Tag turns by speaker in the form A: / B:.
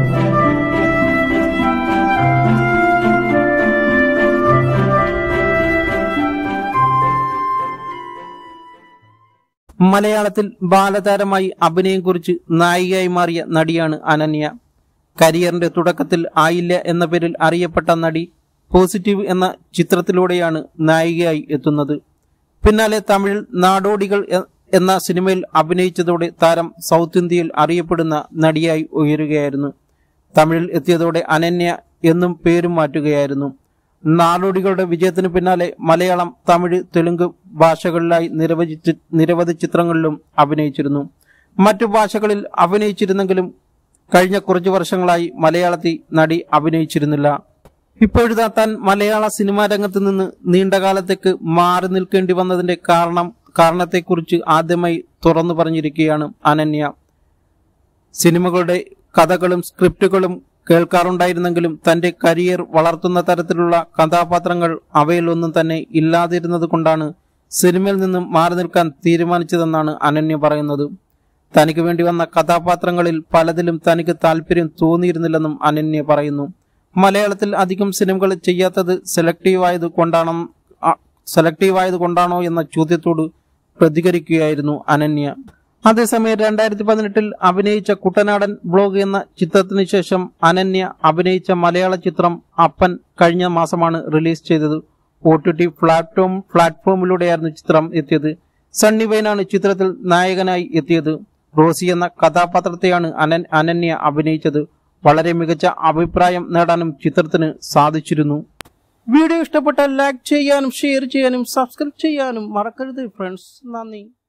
A: മലയാളത്തിൽ ബാലതാരമായി അഭിനയം കുറിച്ച് നായികയായി മാറിയ നടിയാണ് അനന്യ കരിയറിന്റെ തുടക്കത്തിൽ ആയില്ല എന്ന പേരിൽ അറിയപ്പെട്ട നടി പോസിറ്റീവ് എന്ന ചിത്രത്തിലൂടെയാണ് നായികയായി എത്തുന്നത് പിന്നാലെ തമിഴിൽ നാടോടികൾ എ- എന്ന സിനിമയിൽ അഭിനയിച്ചതോടെ താരം സൗത്ത് ഇന്ത്യയിൽ അറിയപ്പെടുന്ന നടിയായി ഉയരുകയായിരുന്നു തമിഴിൽ എത്തിയതോടെ അനന്യ എന്നും പേരും മാറ്റുകയായിരുന്നു നാടോടികളുടെ വിജയത്തിന് പിന്നാലെ മലയാളം തമിഴ് തെലുങ്ക് ഭാഷകളിലായി നിരവധി ചി- നിരവധി ചിത്രങ്ങളിലും അഭിനയിച്ചിരുന്നു മറ്റു ഭാഷകളിൽ അഭിനയിച്ചിരുന്നെങ്കിലും കഴിഞ്ഞ കുറച്ചു വർഷങ്ങളായി മലയാളത്തിൽ നടി അഭിനയിച്ചിരുന്നില്ല ഇപ്പോഴിതാ താൻ മലയാള സിനിമാ രംഗത്ത് നിന്ന് നീണ്ടകാലത്തേക്ക് മാറി നിൽക്കേണ്ടി വന്നതിന്റെ കാരണം കാരണത്തെക്കുറിച്ച് ആദ്യമായി തുറന്നു പറഞ്ഞിരിക്കുകയാണ് അനന്യ സിനിമകളുടെ കഥകളും സ്ക്രിപ്റ്റുകളും കേൾക്കാറുണ്ടായിരുന്നെങ്കിലും തന്റെ കരിയർ വളർത്തുന്ന തരത്തിലുള്ള കഥാപാത്രങ്ങൾ അവയിലൊന്നും തന്നെ ഇല്ലാതിരുന്നത് കൊണ്ടാണ് സിനിമയിൽ നിന്നും മാറി നിൽക്കാൻ തീരുമാനിച്ചതെന്നാണ് അനന്യ പറയുന്നത് തനിക്ക് വേണ്ടി വന്ന കഥാപാത്രങ്ങളിൽ പലതിലും തനിക്ക് താല്പര്യം തോന്നിയിരുന്നില്ലെന്നും അനന്യ പറയുന്നു മലയാളത്തിൽ അധികം സിനിമകൾ ചെയ്യാത്തത് സെലക്റ്റീവ് ആയത് കൊണ്ടാണോ സെലക്റ്റീവ് ആയത് കൊണ്ടാണോ എന്ന ചോദ്യത്തോട് പ്രതികരിക്കുകയായിരുന്നു അനന്യ അതേസമയം രണ്ടായിരത്തി പതിനെട്ടിൽ അഭിനയിച്ച കുട്ടനാടൻ ബ്ലോഗ് എന്ന ചിത്രത്തിന് ശേഷം അനന്യ അഭിനയിച്ച മലയാള ചിത്രം അപ്പൻ കഴിഞ്ഞ മാസമാണ് റിലീസ് ചെയ്തത് ഒ ടി ടി പ്ലാറ്റ്ഫോം പ്ലാറ്റ്ഫോമിലൂടെയായിരുന്നു ചിത്രം എത്തിയത് സണ്ണി വെയിനാണ് ചിത്രത്തിൽ നായകനായി എത്തിയത് റോസി എന്ന കഥാപാത്രത്തെയാണ് അനൻ അനന്യ അഭിനയിച്ചത് വളരെ മികച്ച അഭിപ്രായം നേടാനും ചിത്രത്തിന് സാധിച്ചിരുന്നു വീഡിയോ ഇഷ്ടപ്പെട്ടാൽ ലൈക്ക് ചെയ്യാനും ഷെയർ ചെയ്യാനും സബ്സ്ക്രൈബ് ചെയ്യാനും മറക്കരുത് ഫ്രണ്ട്സ് നന്ദി